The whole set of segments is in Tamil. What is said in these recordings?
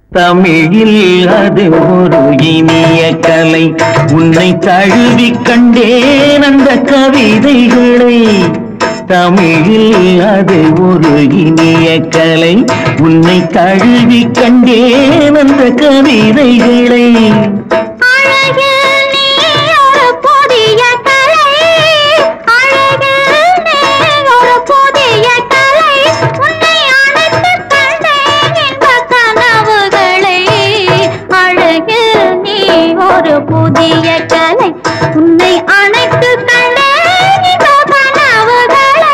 தமிழில் அது ஒரு இனிய கலை உன்னை தழுவி கண்டேன் அந்த கவிதைகளை தமிழில் அது ஒரு இனிய கலை உன்னை தழுவி கண்டேன் அந்த கவிதைகளை அழகில் நீ ஒரு புதிய கலை அழகில் நீ ஒரு புதிய கலை உன்னை அணைத்துக் கண்டேன் இன்ப கனவுகளை அழகில் நீ ஒரு புதிய கலை உன்னை அணைத்துக் கண்டேன் இன்ப கனவுகளை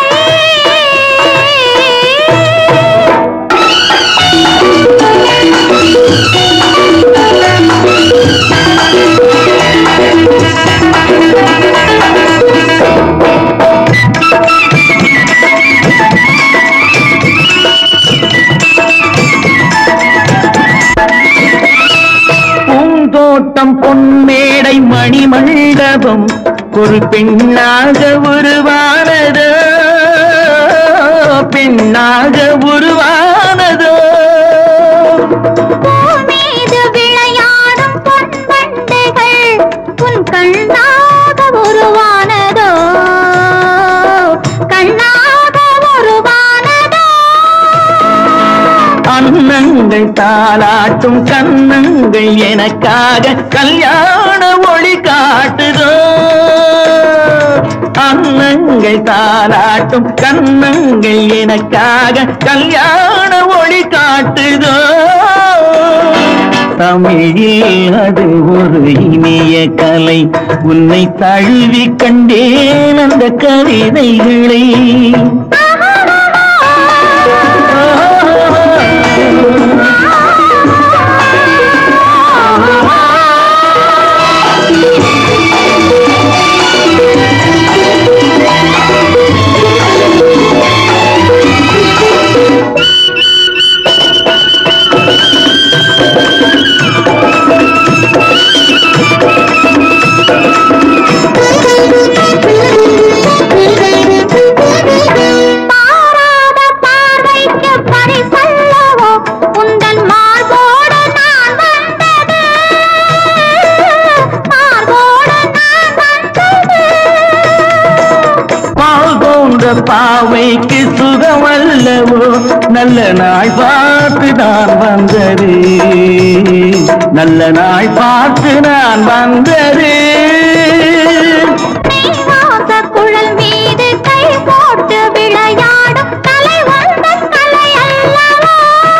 பூந்தோட்டம் பொன்மேடை மணிமண்டபம் ஒரு பெண்ணாக உருவானதோ பெண்ணாக உருவானதோ பூமீது விளையாடும் பொன்வண்டுகள் உன் கண்ணாக உருவானதோ கண்ணாக உருவானதோ அன்னங்கள் தாளாட்டும் கன்னங்கள் எனக்காக கல்யாண ஒளி காட்டுதோ அன்னங்கள் தாளாட்டும் கன்னங்கள் எனக்காக கல்யாண ஒளி காட்டுதோ தமிழில் அது ஒரு இனிய கலை உன்னை தழுவி கண்டேன் அந்த கவிதைகளை பாராத பார்வைக்கு பரிசல்லவோ உந்தன் மார்போடு நான் வந்தது மார்போடு நான் வந்தது பால் போன்ற பாவைக்கு சுகமல்லவோ நல்ல நாள் பார்த்து நான் வந்தது நல்ல நாள் பார்த்து நான் வந்தது நீ வாச குழல் மீது கை போட்டு விளையாடும் கலை வந்தன் கலை அல்லவா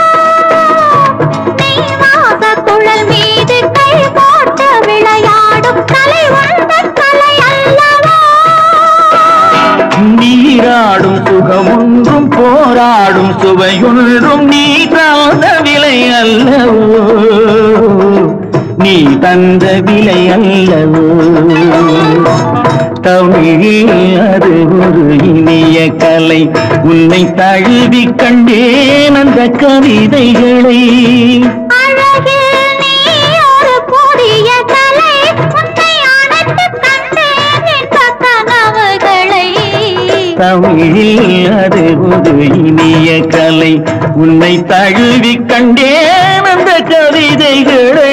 நீ வாச குழல் மீது கை போட்டு விளையாடும் கலை வந்தன் கலை அல்லவா நீராடும் சுகமொன்றும் போராடும் சுவையொன்றும் நீ தந்த விலை அல்லவோ நீ தந்த விலை அல்லவோ தமிழில் அது ஒரு இனிய கலை உன்னை தழுவி கண்டேன் அந்த கவிதைகளை அழகில் நீ ஒரு புதிய கலை உன்னை அணைத்துக் கண்டேன் இன்ப கனவுகளை தமிழில் அது ஒரு இனிய கலை உன்னை தழுவி கண்டேன் அந்த கவிதைகளை